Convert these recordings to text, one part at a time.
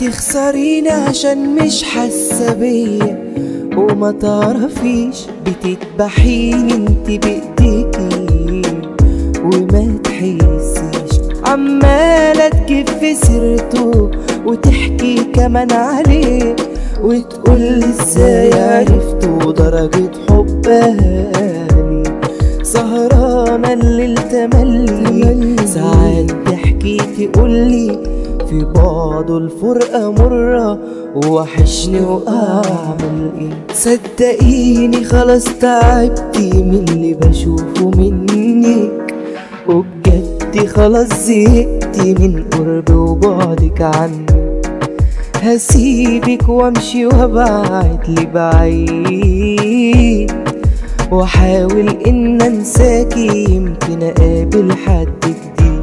هتخسريني عشان مش حاسه بيا وما تعرفيش بتذبحيني انت بايديكي وما تحسيش عمالة تجيب في سيرته وتحكي كمان عليه وتقول ازاي عرفته درجة حبها لي سهرانة الليل تملي ساعات تحكي تقولي في بعضه الفرقة مرة وحشني وأعمل إيه صدقيني خلاص تعبتي من اللي بشوفه منك وبجد خلاص زهقتي من قرب وبعدك عني هسيبك وامشي وابعد لبعيد واحاول ان انساكي يمكن اقابل حد جديد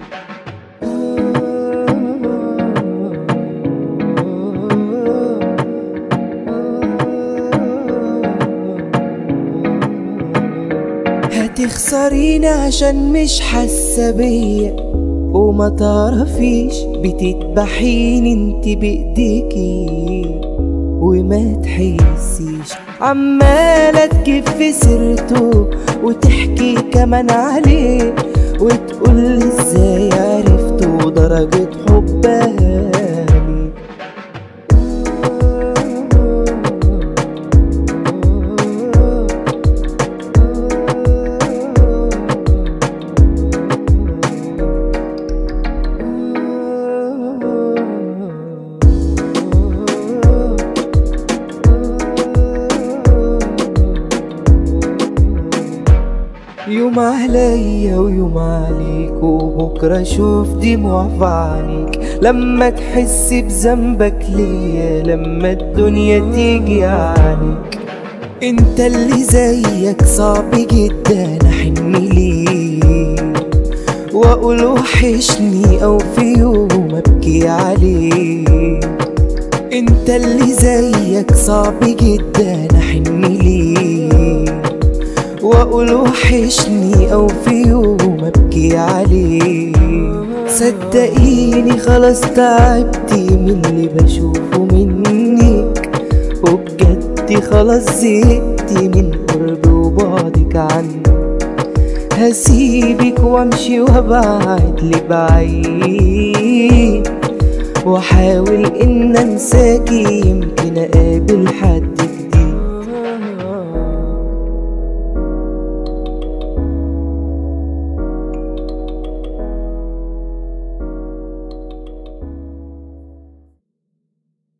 هتخسريني عشان مش حاسه بيا وما تعرفيش بتذبحيني انت بايديكي وما تحسيش عمالة تجيب في سيرته وتحكي كمان عليه وتقول ازاي عرفته درجة حبها لي يوم عليا ويوم عليك وبكرة اشوف دموع في عينيك لما تحس بذنبك ليا لما الدنيا تيجي عليك انت اللي زيك صعب جدا احن ليه واقول وحشني او في يوم ابكي عليه انت اللي زيك صعب جدا احن ليه واقول وحشني او في يوم ابكي عليه صدقيني خلاص تعبتي من اللي بشوفه منك وبجد خلاص زهقتي من قرب وبعدك عني هسيبك وامشي وابعد لبعيد واحاول ان انساكي يمكن اقابل حد